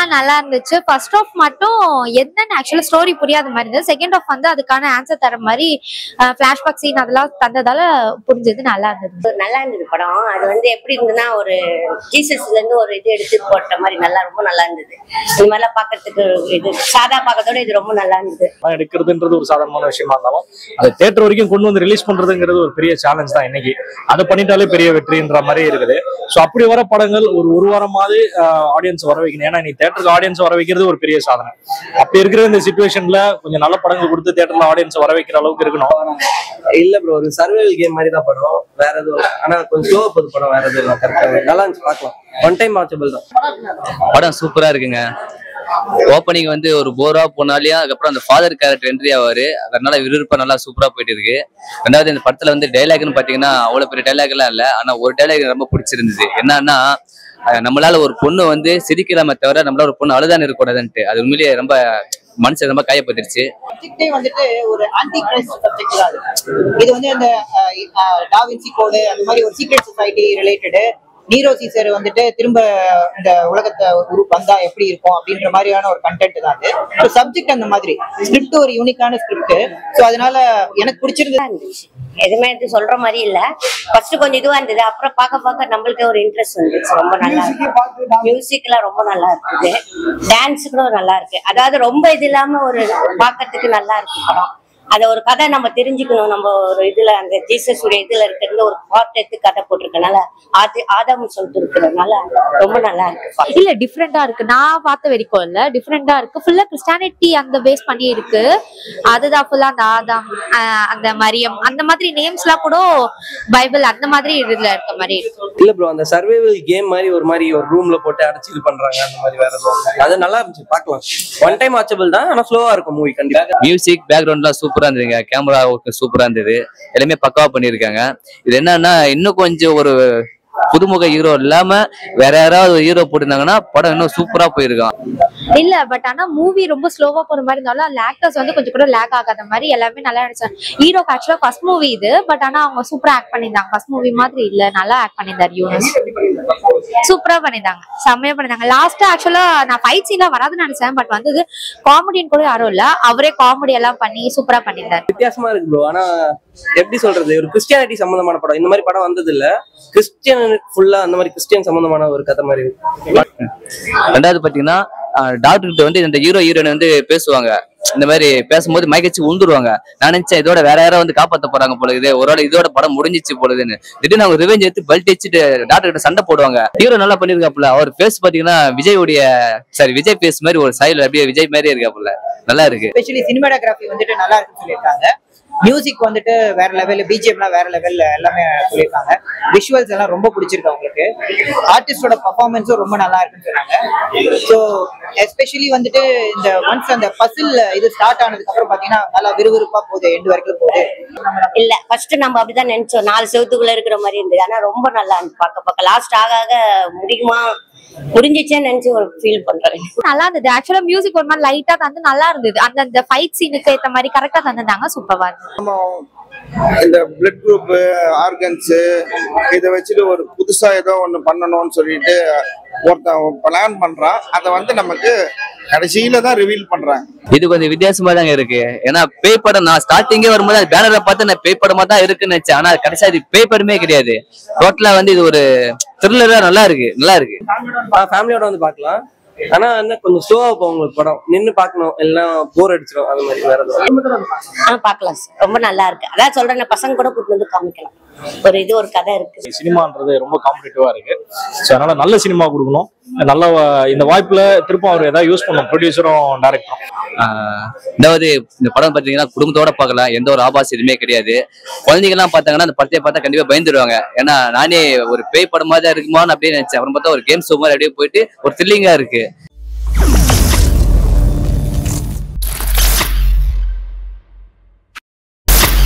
ஆ, நல்லா இருந்துச்சு first of மட்டும் என்னன்னு ஆக்சுவலா ஸ்டோரி புரியாத மாதிரி இருந்தது செகண்ட் ஆஃப் வந்து அதுக்கான ஆன்சர் தர மாதிரி ஃபிளாஷ்பேக் சீன் அதெல்லாம் தந்ததால புரிஞ்சது நல்லா இருந்தது நல்லா இருந்தது படம் அது வந்து எப்படி இருந்ததுன்னா ஒரு ஜீசஸ்ல இருந்து ஒரு இது எடுத்து போட்ட மாதிரி நல்லா ரொம்ப நல்லா இருந்தது இந்த மாதிரிலாம் பாக்குறதுக்கு இது சாதா பார்க்கறதோட இது ரொம்ப நல்லா இருந்தது படம் எடுக்கிறதுன்றது ஒரு சாதாரணமான விஷயமா இருந்தாலும் அதை தேட்டர் வரைக்கும் கொண்டு வந்து ரிலீஸ் பண்றதுங்கிறது ஒரு பெரிய சேலஞ்ச் தான் இன்னைக்கு அதை பண்ணிட்டாலே பெரிய வெற்றின்ற மாதிரி இருக்குது ஸோ அப்படி வர படங்கள் ஒரு ஒரு வாரமாவது ஆடியன்ஸ் வர வைக்கணும் ஏன்னா நீ தேட்டருக்கு ஆடியன்ஸ் வர வைக்கிறது ஒரு பெரிய சாதனை அப்படி இருக்கிற இந்த சுச்சுவேஷன்ல கொஞ்சம் நல்ல படங்கள் கொடுத்து தேட்டர்ல ஆடியன்ஸ் வர வைக்கிற அளவுக்கு இருக்கணும் இல்ல ப்ரோ ஒரு சர்வைவல் கேம் மாதிரி தான் படம் வேற எதுவும் இல்ல. ஆனா கொஞ்சம் ஸ்லோவா போகுது படம் வேற எதுவும் இல்லை கரெக்டா நல்லா இருந்துச்சு பார்க்கலாம் ஒன் டைம் வாட்சபிள் தான் படம் சூப்பரா இருக்குங்க ஓப்பனிங் வந்து ஒரு போரா போனாலே அதுக்கப்புறம் அந்த ஃபாதர் கேரக்டர் என்ட்ரி ஆவாரு அதனால விறுவிறுப்பா நல்லா சூப்பரா போயிட்டு இருக்கு ரெண்டாவது இந்த படத்துல வந்து டைலாக்னு பாத்தீங்கன்னா அவ்வளவு பெரிய டைலாக் எல்லாம் இல்ல ஆனா ஒரு டைலாக் ரொம்ப பிடிச்சிருந்தது என்னன்னா அஹ் நம்மளால ஒரு பொண்ணு வந்து சிரிக்கலாமே தவிர நம்மளால ஒரு பொண்ணு அழுதான் இருக்கக்கூடாதுன்ட்டு அது உண்மையிலேயே ரொம்ப மனசை ரொம்ப காயப்பட்டுருச்சு சப்ஜெக்டே வந்துட்டு ஒரு ஆன்டி கிரைஸ்ட் சப்ஜெக்ட் தான் இது. இது வந்து அந்த டாவின்சி கோடு அந்த மாதிரி ஒரு secret society related Nero Caesar வந்துட்டு திரும்ப இந்த உலகத்தை உரு வந்தா எப்படி இருக்கும் அப்படின்ற மாதிரியான ஒரு கண்டென்ட் தான் அது சப்ஜெக்ட் அந்த மாதிரி ஸ்கிரிப்ட் ஒரு யூனிக்கான ஸ்கிரிப்ட் ஸோ அதனால எனக்கு பிடிச்சிருந்தது இருந்துச்சு எதுவுமே எடுத்து சொல்ற மாதிரி இல்ல ஃபர்ஸ்ட் கொஞ்சம் இதுவா இருந்தது அப்புறம் பார்க்க பார்க்க நம்மளுக்கே ஒரு இன்ட்ரெஸ்ட் வந்துச்சு ரொம்ப நல்லா இருக்கு மியூசிக் எல்லாம் ரொம்ப நல்லா இருக்குது டான்ஸ் கூட நல்லா இருக்கு அதாவது ரொம்ப இது இல்லாம ஒரு பார்க்கறதுக்கு நல்லா இருக்கு படம் அத ஒரு கதை நம்ம தெரிஞ்சுக்கணும் நம்ம ஒரு இதுல அந்த ஜீசஸ் உடைய இதுல இருக்கிறது ஒரு பார்ட் எடுத்து கதை போட்டிருக்கனால ஆதி ஆதாம் சொல்லிட்டு இருக்கிறதுனால ரொம்ப நல்லா இருக்கு இல்ல டிஃப்ரெண்டா இருக்கு நான் பார்த்த வரைக்கும் இல்ல டிஃப்ரெண்டா இருக்கு ஃபுல்லா கிறிஸ்டானிட்டி அந்த பேஸ் பண்ணி இருக்கு அதுதான் ஃபுல்லா அந்த ஆதாம் ஆஹ் அந்த மரியம் அந்த மாதிரி நேம்ஸ் எல்லாம் கூட பைபிள் அந்த மாதிரி இதுல இருக்க மாதிரி இருக்கு இல்ல ப்ரோ அந்த சர்வைவல் கேம் மாதிரி ஒரு மாதிரி ஒரு ரூம்ல போட்டு அடைச்சு இது பண்றாங்க அந்த மாதிரி வேற எதுவும் இல்ல. அது நல்லா இருந்துச்சு பார்க்கலாம் ஒன் டைம் வாட்சபிள் தான் ஆனா ஸ்லோவா இருக்கும் மூவி கண்டிப்பா மியூசிக் பேக்ரவுண்ட்லாம் சூப்பரா இருந்ததுங்க கேமரா ஒர்க் சூப்பரா இருந்தது எல்லாமே பக்காவா பண்ணியிருக்காங்க இது என்னன்னா இன்னும் கொஞ்சம் ஒரு புதுமுக ஹீரோ இல்லாம வேற யாராவது ஒரு ஹீரோ போட்டிருந்தாங்கன்னா படம் இன்னும் சூப்பரா போயிருக்கும் இல்ல பட் ஆனா மூவி ரொம்ப ஸ்லோவா போற மாதிரி இருந்தாலும் அந்த ஆக்டர்ஸ் வந்து கொஞ்சம் கூட லேக் ஆகாத மாதிரி எல்லாமே நல்லா நடிச்சாங்க ஹீரோக்கு ஆக்சுவலா ஃபர்ஸ்ட் மூவி இது பட் ஆனா அவங்க சூப்பரா ஆக்ட் பண்ணியிருந்தாங்க ஃபர்ஸ்ட் மூவி மாதிரி இல்ல நல்லா ஆக்ட் பண்ணியிருந்தாரு யூனஸ் சூப்பரா பண்ணியிருந்தாங்க செம்மையா பண்ணியிருந்தாங்க லாஸ்டா ஆக்சுவலா நான் ஃபைட் சீன்லாம் வராதுன்னு நினைச்சேன் பட் வந்தது காமெடியன் கூட யாரும் இல்ல அவரே காமெடி எல்லாம் பண்ணி சூப்பரா பண்ணியிருந்தாரு வித்தியாசமா இருக்கு ப்ரோ ஆனா எப்படி சொல்றது ஒரு கிறிஸ்டியானிட்டி சம்பந்தமான படம் இந்த மாதிரி படம் வந்தது இல்ல கிறிஸ்டியன் ஃபுல்லா அந்த மாதிரி கிறிஸ்டியன் சம்பந்தமான ஒரு கதை மாதிரி இருக்கு ரெண்டாவது பாத்தீங்கன்னா டாக்டர் கிட்ட வந்து இந்த ஹீரோ ஹீரோயின் வந்து பேசுவாங்க இந்த மாதிரி பேசும்போது மயக்கச்சு உழுந்துருவாங்க நான் நினைச்சேன் இதோட வேற யாரோ வந்து காப்பாத்த போறாங்க போல இது ஒரு வேளை இதோட படம் முடிஞ்சிச்சு போலதுன்னு திடீர்னு அவங்க ரிவெஞ்ச் எடுத்து பெல்ட் வச்சுட்டு டாக்டர் கிட்ட சண்டை போடுவாங்க ஹீரோ நல்லா பண்ணிருக்காப்புல அவர் பேஸ் பாத்தீங்கன்னா விஜயோடைய சாரி விஜய் பேஸ் மாதிரி ஒரு சைடுல அப்படியே விஜய் மாதிரியே இருக்காப்புல நல்லா இருக்கு எஸ்பெஷலி சினிமாட்டோகிராஃபி வந்துட்டு நல்லா இருக்குன்னு சொல்லியிருக்காங்க மியூசிக் வந்துட்டு வேற லெவல் பிஜிஎம்லாம் வேற லெவல்ல எல்லாமே சொல்லியிருக்காங்க விஷுவல்ஸ் எல்லாம் ரொம்ப பிடிச்சிருக்கு அவங்களுக்கு ஆர்டிஸ்டோட பர்ஃபார்மன்ஸும் ரொம்ப நல்லா இருக்குன்னு சொன்னாங்க ஸோ எஸ்பெஷலி வந்துட்டு இந்த ஒன்ஸ் அந்த பசில் இது ஸ்டார்ட் ஆனதுக்கு அப்புறம் பாத்தீங்கன்னா நல்லா விறுவிறுப்பா போகுது எண்டு வரைக்கும் போகுது இல்ல ஃபர்ஸ்ட் நம்ம அப்படிதான் நினைச்சோம் நாலு செவத்துக்குள்ள இருக்கிற மாதிரி இருந்தது ஆனா ரொம்ப நல்லா இருந்துச்சு பார்க்க பார்க்க லாஸ்ட் ஆக ஆக முடியுமா முடிஞ்சிச்சேன்னு நினைச்சு ஒரு ஃபீல் பண்றேன் நல்லா இருந்தது ஆக்சுவலா மியூசிக் ஒரு மாதிரி லைட்டா தந்து நல்லா இருந்தது அந்த அந்த ஃபைட் சீனுக்கு ஏத்த மாதிரி கரெக்டா தந்திருந்தாங்க சூப்பரா இருந்தது இந்த பிளட் குரூப் ஆர்கன்ஸ் இதை வச்சுட்டு ஒரு புதுசா ஏதோ ஒண்ணு பண்ணணும்னு சொல்லிட்டு ஒருத்தன் பிளான் பண்றான் அதை வந்து நமக்கு கடைசியில தான் ரிவீல் பண்றாங்க இது கொஞ்சம் வித்தியாசமா தாங்க இருக்கு ஏன்னா பேய் படம் நான் ஸ்டார்டிங்கே வரும்போது அந்த பேனரை பார்த்து நான் பேய் படமா தான் இருக்குன்னு நினைச்சேன் ஆனா கடைசியா இது பேய் படமே கிடையாது டோட்டலா வந்து இது ஒரு த்ரில்லரா நல்லா இருக்கு நல்லா இருக்கு ஃபேமிலியோட வந்து பார்க்கலாம் ஆனா என்ன கொஞ்சம் ஸ்லோவா போகும் உங்களுக்கு படம் நின்னு பார்க்கணும் எல்லாம் போர் அடிச்சிடும் அந்த மாதிரி வேற எதுவும் ஆ பார்க்கலாம் sir. ரொம்ப நல்லா இருக்கு அதான் சொல்றேன் பசங்க கூட கூட்டு வந்து காமிக்கலாம் ஒரு இது ஒரு கதை இருக்கு சினிமான்றது ரொம்ப காம்படிட்டிவா இருக்கு ஸோ அதனால நல்ல சினிமா கொடுக்கணும் நல்ல வா- இந்த வாய்ப்புல திரும்ப அவர் ஏதாவது யூஸ் பண்ணணும் ப்ரொடியூசரும் டேரக்டரும் ஆஹ் ரெண்டாவது இந்த படம் பாத்தீங்கன்னா குடும்பத்தோட பார்க்கலாம் எந்த ஒரு ஆபாசம் எதுவுமே கிடையாது குழந்தைங்க எல்லாம் பார்த்தாங்கன்னா அந்த படத்தை பார்த்தா கண்டிப்பா பயந்துருவாங்க ஏன்னா நானே ஒரு பேய் படம் மாதிரி தான் இருக்குமான்னு அப்படியே நினைச்சேன் அப்புறம் பார்த்தா ஒரு கேம் ஷோ மாதிரி அப்படியே போயிட்டு ஒரு த்ரில்லிங்கா இருக்கு